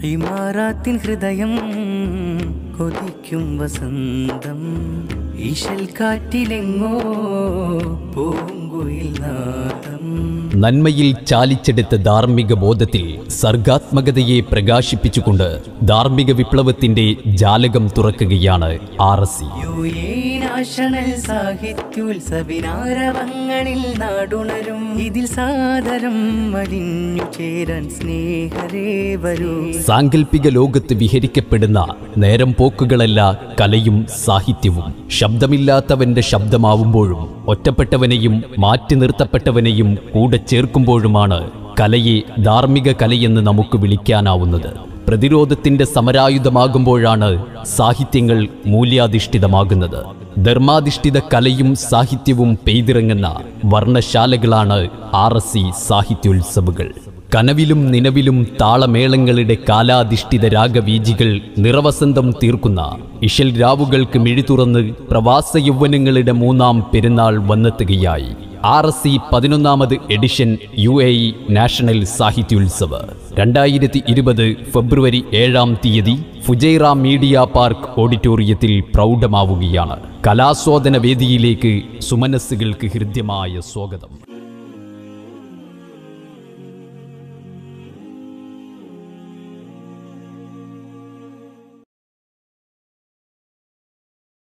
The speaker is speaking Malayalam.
ഇമാറാത്തിൻ ഹൃദയം കൊതിക്കും വസന്തം ഈശൽ കാറ്റിലെങ്ങോ പൂങ്കുയിൽ നാദം നന്മയിൽ ചാലിച്ചെടുത്ത ധാർമ്മിക ബോധത്തിൽ സർഗാത്മകതയെ പ്രകാശിപ്പിച്ചുകൊണ്ട് ധാർമ്മിക വിപ്ലവത്തിന്റെ ജാലകം തുറക്കുകയാണ് R S C U A national സാഹിത്യോത്സവിനാരവങ്ങളിൽ നാടുണരും ഇതിൽ സാദരം അലിഞ്ഞു ചേരാൻ സ്നേഹരേ വരൂ സാങ്കല്പിക ലോകത്ത് വിഹരിക്കപ്പെടുന്ന നേരം പോക്കുകളല്ല കലയും സാഹിത്യവും ശബ്ദമില്ലാത്തവന്റെ ശബ്ദമാവുമ്പോഴും ഒറ്റപ്പെട്ടവനെയും മാറ്റി നിർത്തപ്പെട്ടവനെയും കൂടെ ചേർക്കുമ്പോഴുമാണ് കലയെ ധാർമ്മിക കലയെന്ന് നമുക്ക് വിളിക്കാനാവുന്നത് പ്രതിരോധത്തിന്റെ സമരായുധമാകുമ്പോഴാണ് സാഹിത്യങ്ങൾ മൂല്യാധിഷ്ഠിതമാകുന്നത് ധർമാധിഷ്ഠിത കലയും സാഹിത്യവും പെയ്തിറങ്ങുന്ന വർണ്ണശാലകളാണ് ആർ എസ് സി സാഹിത്യോത്സവുകൾ കനവിലും നിലവിലും താളമേളങ്ങളുടെ കാലാധിഷ്ഠിത രാഗവീജികൾ നിറവസന്തം തീർക്കുന്ന ഇഷൽ രാവുകൾക്ക് മിഴി തുറന്ന് പ്രവാസ യൗവനങ്ങളുടെ മൂന്നാം പെരുന്നാൾ വന്നെത്തുകയായി ആർ എസ് സി പതിനൊന്നാമത് edition U A E national സാഹിത്യോത്സവ് രണ്ടായിരത്തി ഇരുപത് ഫെബ്രുവരി ഏഴാം തീയതി ഫുജൈറ മീഡിയ പാർക്ക് ഓഡിറ്റോറിയത്തിൽ പ്രൗഢമാവുകയാണ് കലാസ്വാദന വേദിയിലേക്ക് സുമനസ്സുകൾക്ക് ഹൃദ്യമായ സ്വാഗതം